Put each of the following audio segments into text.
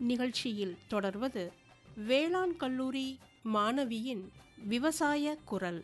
நிகழ்ச்சியில் தொடர்வது வேளாண் கல்லூரி மாணவியின் விவசாய குரல்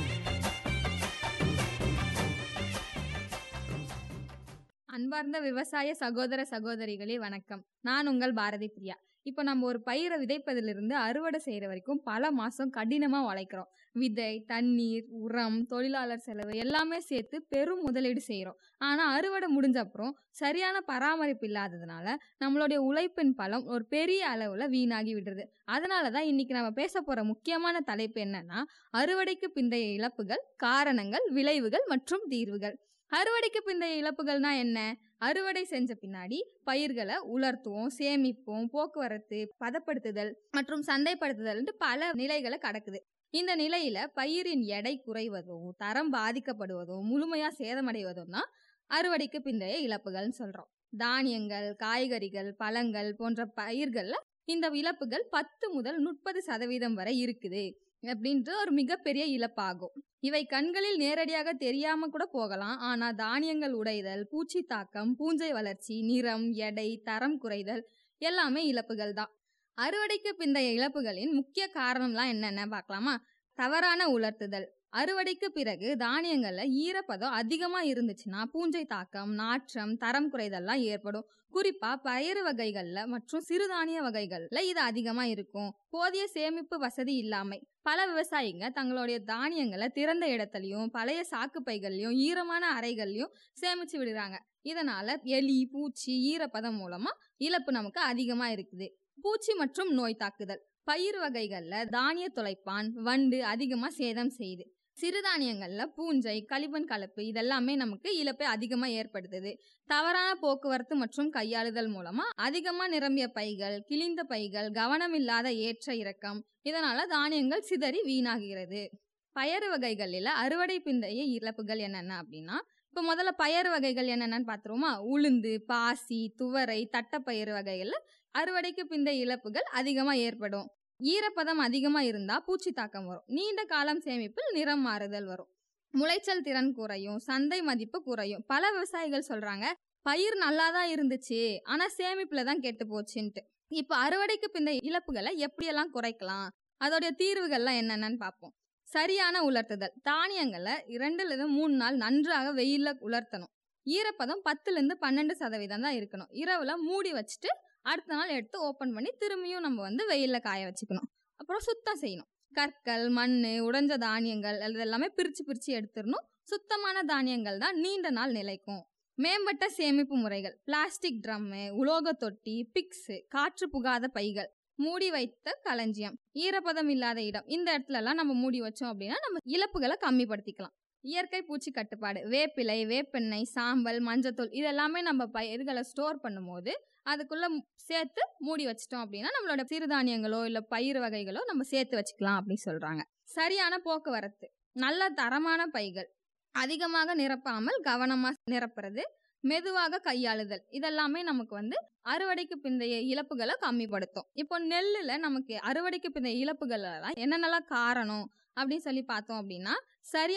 அன்பார்ந்த விவசாய சகோதர சகோதரிகளே வணக்கம் நான் உங்கள் பாரதி பிரியா இப்போ நம்ம ஒரு பயிரை விதைப்பதிலிருந்து அறுவடை செய்கிற வரைக்கும் பல மாதம் கடினமாக உழைக்கிறோம் விதை தண்ணீர் உரம் தொழிலாளர் செலவு எல்லாமே சேர்த்து பெரும் முதலீடு செய்கிறோம் ஆனால் அறுவடை முடிஞ்ச அப்புறம் சரியான பராமரிப்பு இல்லாததுனால நம்மளுடைய உழைப்பின் பலம் ஒரு பெரிய அளவில் வீணாகி விடுறது அதனால தான் இன்னைக்கு நம்ம பேச போகிற முக்கியமான தலைப்பு என்னன்னா அறுவடைக்கு பிந்தைய இழப்புகள் காரணங்கள் விளைவுகள் மற்றும் தீர்வுகள் அறுவடைக்கு பிந்தைய இழப்புகள்னா என்ன அறுவடை செஞ்ச பின்னாடி பயிர்களை உலர்த்துவோம் சேமிப்போம் போக்குவரத்து பதப்படுத்துதல் மற்றும் சந்தைப்படுத்துதல்ன்ட்டு பல நிலைகளை கடக்குது இந்த நிலையில பயிரின் எடை குறைவதும் தரம் பாதிக்கப்படுவதும் முழுமையா சேதமடைவதும் தான் அறுவடைக்கு பிந்தைய இழப்புகள்னு சொல்றோம் தானியங்கள் காய்கறிகள் பழங்கள் போன்ற பயிர்கள்ல இந்த இழப்புகள் பத்து முதல் முப்பது சதவீதம் வரை இருக்குது அப்படின்ட்டு ஒரு மிகப்பெரிய இழப்பாகும் இவை கண்களில் நேரடியாக தெரியாம கூட போகலாம் ஆனா தானியங்கள் உடைதல் பூச்சி தாக்கம் பூஞ்சை வளர்ச்சி நிறம் எடை தரம் குறைதல் எல்லாமே இழப்புகள் தான் அறுவடைக்கு பிந்தைய இழப்புகளின் முக்கிய காரணம்லாம் என்னென்ன பார்க்கலாமா தவறான உலர்த்துதல் அறுவடைக்கு பிறகு தானியங்கள்ல ஈரப்பதம் அதிகமா இருந்துச்சுன்னா பூஞ்சை தாக்கம் நாற்றம் தரம் குறைதல்லாம் ஏற்படும் குறிப்பா பயறு வகைகள்ல மற்றும் சிறுதானிய வகைகள்ல இது அதிகமா இருக்கும் போதிய சேமிப்பு வசதி இல்லாமை பல விவசாயிங்க தங்களுடைய தானியங்களை திறந்த இடத்துலயும் பழைய சாக்கு பைகள்லயும் ஈரமான அறைகள்லயும் சேமிச்சு விடுறாங்க இதனால எலி பூச்சி ஈரப்பதம் மூலமா இழப்பு நமக்கு அதிகமா இருக்குது பூச்சி மற்றும் நோய் தாக்குதல் பயிர் வகைகள்ல தானிய துளைப்பான் வண்டு அதிகமா சேதம் செய்யுது சிறுதானியங்கள்ல பூஞ்சை களிமண் கலப்பு இதெல்லாமே நமக்கு இழப்பை அதிகமா ஏற்படுத்துது தவறான போக்குவரத்து மற்றும் கையாளுதல் மூலமா அதிகமா நிரம்பிய பைகள் கிழிந்த பைகள் கவனமில்லாத ஏற்ற இறக்கம் இதனால தானியங்கள் சிதறி வீணாகிறது பயறு வகைகளில் அறுவடை பிந்தைய இழப்புகள் என்னென்ன அப்படின்னா இப்போ முதல்ல பயறு வகைகள் என்னென்னு பார்த்துருவோமா உளுந்து பாசி துவரை தட்டப்பயிறு வகைகளில் அறுவடைக்கு பிந்தைய இழப்புகள் அதிகமாக ஏற்படும் ஈரப்பதம் அதிகமாக இருந்தால் பூச்சி தாக்கம் வரும் நீண்ட காலம் சேமிப்பில் நிறம் மாறுதல் வரும் முளைச்சல் திறன் குறையும் சந்தை மதிப்பு குறையும் பல விவசாயிகள் சொல்றாங்க பயிர் நல்லா தான் இருந்துச்சு ஆனா சேமிப்புல தான் கெட்டு போச்சுன்ட்டு இப்போ அறுவடைக்கு பிந்தைய இழப்புகளை எப்படியெல்லாம் குறைக்கலாம் அதோடைய தீர்வுகள்லாம் என்னென்னு பார்ப்போம் சரியான உலர்த்துதல் தானியங்களை இரண்டுல இருந்து மூணு நாள் நன்றாக வெயில்ல உலர்த்தணும் ஈரப்பதம் பத்துல இருந்து பன்னெண்டு சதவீதம் தான் இருக்கணும் இரவுல மூடி வச்சுட்டு அடுத்த நாள் எடுத்து ஓப்பன் பண்ணி திரும்பியும் நம்ம வந்து வெயில்ல காய வச்சுக்கணும் அப்புறம் சுத்தம் செய்யணும் கற்கள் மண் உடைஞ்ச தானியங்கள் அது எல்லாமே பிரிச்சு பிரிச்சு எடுத்துடணும் சுத்தமான தானியங்கள் தான் நீண்ட நாள் நிலைக்கும் மேம்பட்ட சேமிப்பு முறைகள் பிளாஸ்டிக் ட்ரம்மு உலோக தொட்டி பிக்ஸு காற்று புகாத பைகள் மூடி வைத்த களஞ்சியம் ஈரப்பதம் இல்லாத இடம் இந்த இடத்துல எல்லாம் நம்ம மூடி வச்சோம் அப்படின்னா நம்ம இழப்புகளை கம்மிப்படுத்திக்கலாம் இயற்கை பூச்சி கட்டுப்பாடு வேப்பிலை வேப்பெண்ணெய் சாம்பல் மஞ்சத்தூள் இதெல்லாமே நம்ம பயிர்களை ஸ்டோர் பண்ணும்போது அதுக்குள்ள சேர்த்து மூடி வச்சிட்டோம் அப்படின்னா நம்மளோட சிறுதானியங்களோ இல்லை பயிர் வகைகளோ நம்ம சேர்த்து வச்சுக்கலாம் அப்படின்னு சொல்றாங்க சரியான போக்குவரத்து நல்ல தரமான பைகள் அதிகமாக நிரப்பாமல் கவனமாக நிரப்புறது மெதுவாக கையாளுதல் இதெல்லாமே நமக்கு வந்து அறுவடைக்கு பிந்தைய இழப்புகளை கம்மிப்படுத்தும் இப்போ நெல்லில் நமக்கு அறுவடைக்கு பிந்தைய இழப்புகள் எல்லாம் என்னென்னலாம் காரணம் அப்படின்னு சொல்லி பார்த்தோம் அப்படின்னா சரியா